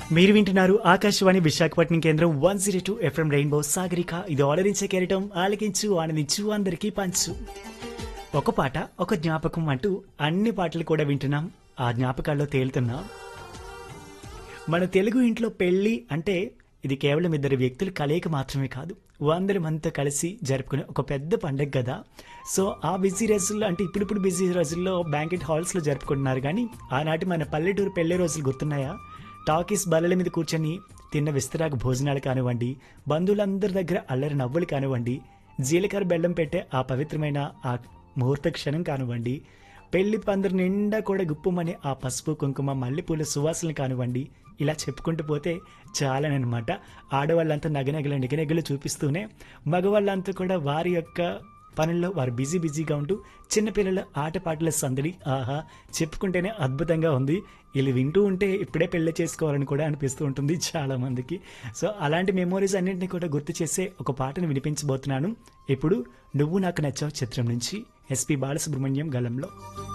మీరు వింటున్నారు ఆకాశవాణి విశాఖపట్నం కేంద్రం one zero two FM rainbow Sagarika ఇది ఆలరించే కెరటం ఆలకించు ఆనందించు అందరికీ పంచు ఒక పాట ఒక జ్ఞాపకం అంటూ అన్ని పాటలు కూడా వింటున్నాం ఆ జ్ఞాపకాల్లో తేలుతున్నాం మన తెలుగు ఇంట్లో పెళ్లి అంటే ఇది కేవలం ఇద్దరు వ్యక్తుల కలయిక మాత్రమే కాదు వందల మందితో కలిసి జరుపుకునే ఒక పెద్ద పండగ కదా సో ఆ బిజీ రోజుల్లో అంటే ఇప్పుడిప్పుడు బిజీ రోజుల్లో బ్యాంకెట్ హాల్స్లో జరుపుకుంటున్నారు కానీ ఆనాటి మన పల్లెటూరు పెళ్లి రోజులు గుర్తున్నాయా టాకీస్ బల్లల మీద కూర్చొని తిన్న విస్తరాకు భోజనాలు కానివ్వండి బంధువులందరి దగ్గర అల్లరి నవ్వులు కానివ్వండి జీలకర్ర బెల్లం పెట్టే ఆ పవిత్రమైన ఆ ముహూర్త క్షణం కానివ్వండి పెళ్లి పందిరి నిండా కూడా గుప్పమని ఆ పసుపు కుంకుమ మల్లెపూల సువాసనలు కానివ్వండి ఇలా చెప్పుకుంటూ పోతే చాలనమాట ఆడవాళ్ళంతా నగనగల నిగనగలు చూపిస్తూనే మగవాళ్ళంతా కూడా వారి యొక్క పనుల్లో వారు బిజీ బిజీగా ఉంటూ చిన్నపిల్లల ఆటపాటల సందడి ఆహా చెప్పుకుంటేనే అద్భుతంగా ఉంది వీళ్ళు వింటూ ఉంటే ఇప్పుడే పెళ్లి చేసుకోవాలని కూడా అనిపిస్తూ ఉంటుంది చాలా మందికి సో అలాంటి మెమోరీస్ అన్నింటినీ కూడా గుర్తు చేసే ఒక పాటను వినిపించబోతున్నాను ఇప్పుడు నువ్వు నాకు నచ్చావు చిత్రం నుంచి ఎస్పి బాలసుబ్రహ్మణ్యం గలంలో